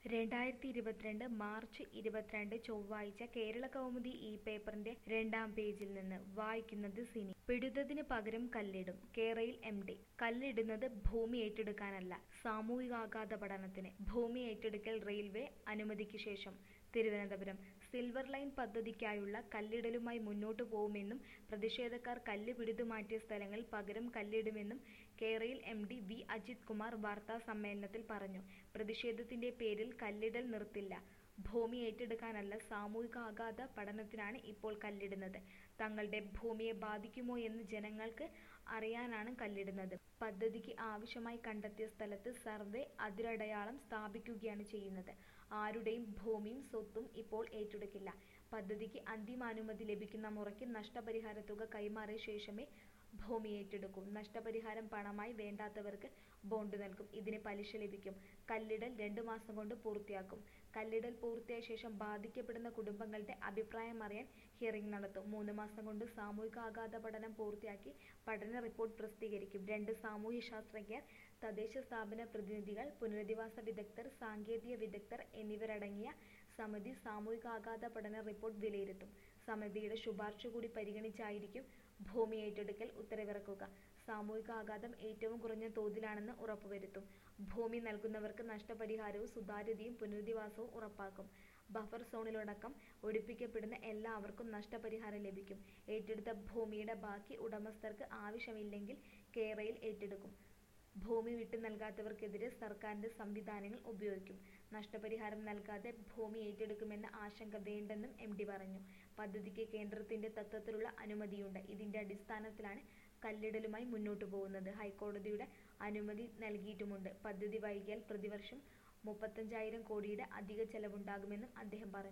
രണ്ടായിരത്തി ഇരുപത്തിരണ്ട് മാർച്ച് ഇരുപത്തിരണ്ട് ചൊവ്വാഴ്ച കേരള കൗമുദി ഈ പേപ്പറിന്റെ രണ്ടാം പേജിൽ നിന്ന് വായിക്കുന്നത് സിനി പിടുത്തത്തിന് പകരം കല്ലിടും കേരയിൽ എം ഡി കല്ലിടുന്നത് ഭൂമി ഏറ്റെടുക്കാനല്ല സാമൂഹികാഘാത പഠനത്തിന് ഭൂമി ഏറ്റെടുക്കൽ റെയിൽവേ അനുമതിക്ക് ശേഷം തിരുവനന്തപുരം സിൽവർ ലൈൻ പദ്ധതിക്കായുള്ള കല്ലിടലുമായി മുന്നോട്ടു പോകുമെന്നും പ്രതിഷേധക്കാർ കല്ല് പിടിതുമാറ്റിയ സ്ഥലങ്ങളിൽ പകരം കല്ലിടുമെന്നും കേരയിൽ M D V Ajith Kumar വാർത്താ സമ്മേളനത്തിൽ പറഞ്ഞു പ്രതിഷേധത്തിന്റെ പേരിൽ കല്ലിടൽ നിർത്തില്ല ഭൂമി ഏറ്റെടുക്കാനല്ല സാമൂഹികാഘാത പഠനത്തിനാണ് ഇപ്പോൾ കല്ലിടുന്നത് തങ്ങളുടെ ഭൂമിയെ ബാധിക്കുമോ എന്ന് ജനങ്ങൾക്ക് അറിയാനാണ് കല്ലിടുന്നത് പദ്ധതിക്ക് ആവശ്യമായി കണ്ടെത്തിയ സ്ഥലത്ത് സർവേ അതിരടയാളം സ്ഥാപിക്കുകയാണ് ചെയ്യുന്നത് ആരുടെയും ഭൂമിയും സ്വത്തും ഇപ്പോൾ ഏറ്റെടുക്കില്ല പദ്ധതിക്ക് അന്തിമാനുമതി ലഭിക്കുന്ന മുറയ്ക്ക് നഷ്ടപരിഹാര തുക കൈമാറിയ ശേഷമേ ഭൂമി ഏറ്റെടുക്കൂ നഷ്ടപരിഹാരം പണമായി വേണ്ടാത്തവർക്ക് ബോണ്ട് നൽകും ഇതിന് പലിശ ലഭിക്കും കല്ലിടൽ രണ്ടു മാസം കൊണ്ട് പൂർത്തിയാക്കും കല്ലിടൽ പൂർത്തിയായ ശേഷം ബാധിക്കപ്പെടുന്ന കുടുംബങ്ങളുടെ അഭിപ്രായം അറിയാൻ ഹിയറിംഗ് നടത്തും മൂന്ന് മാസം കൊണ്ട് സാമൂഹിക ആഘാത പഠനം പൂർത്തിയാക്കി പഠന റിപ്പോർട്ട് പ്രസിദ്ധീകരിക്കും രണ്ട് സാമൂഹ്യ ശാസ്ത്രജ്ഞർ തദ്ദേശ സ്ഥാപന പ്രതിനിധികൾ പുനരധിവാസ വിദഗ്ധർ സാങ്കേതിക വിദഗ്ധർ എന്നിവരടങ്ങിയ സമിതി സാമൂഹികാഘാത പഠന റിപ്പോർട്ട് വിലയിരുത്തും സമിതിയുടെ ശുപാർശ കൂടി പരിഗണിച്ചായിരിക്കും ഭൂമി ഏറ്റെടുക്കൽ ഉത്തരവിറക്കുക സാമൂഹികാഘാതം ഏറ്റവും കുറഞ്ഞ തോതിലാണെന്ന് ഉറപ്പുവരുത്തും ഭൂമി നൽകുന്നവർക്ക് നഷ്ടപരിഹാരവും സുതാര്യതയും പുനരധിവാസവും ഉറപ്പാക്കും ബഫർ സോണിലടക്കം ഒഴിപ്പിക്കപ്പെടുന്ന എല്ലാവർക്കും നഷ്ടപരിഹാരം ലഭിക്കും ഏറ്റെടുത്ത ഭൂമിയുടെ ബാക്കി ഉടമസ്ഥർക്ക് ആവശ്യമില്ലെങ്കിൽ കേരയിൽ ഏറ്റെടുക്കും ഭൂമി വിട്ടു നൽകാത്തവർക്കെതിരെ സർക്കാരിന്റെ സംവിധാനങ്ങൾ ഉപയോഗിക്കും നഷ്ടപരിഹാരം നൽകാതെ ഭൂമി ഏറ്റെടുക്കുമെന്ന ആശങ്ക വേണ്ടെന്നും എം ഡി പറഞ്ഞു പദ്ധതിക്ക് കേന്ദ്രത്തിന്റെ തത്വത്തിലുള്ള അനുമതിയുണ്ട് ഇതിന്റെ അടിസ്ഥാനത്തിലാണ് കല്ലിടലുമായി മുന്നോട്ടു പോകുന്നത് ഹൈക്കോടതിയുടെ അനുമതി നൽകിയിട്ടുമുണ്ട് പദ്ധതി വൈകിയാൽ പ്രതിവർഷം മുപ്പത്തഞ്ചായിരം കോടിയുടെ അധിക ചെലവുണ്ടാകുമെന്നും അദ്ദേഹം പറഞ്ഞു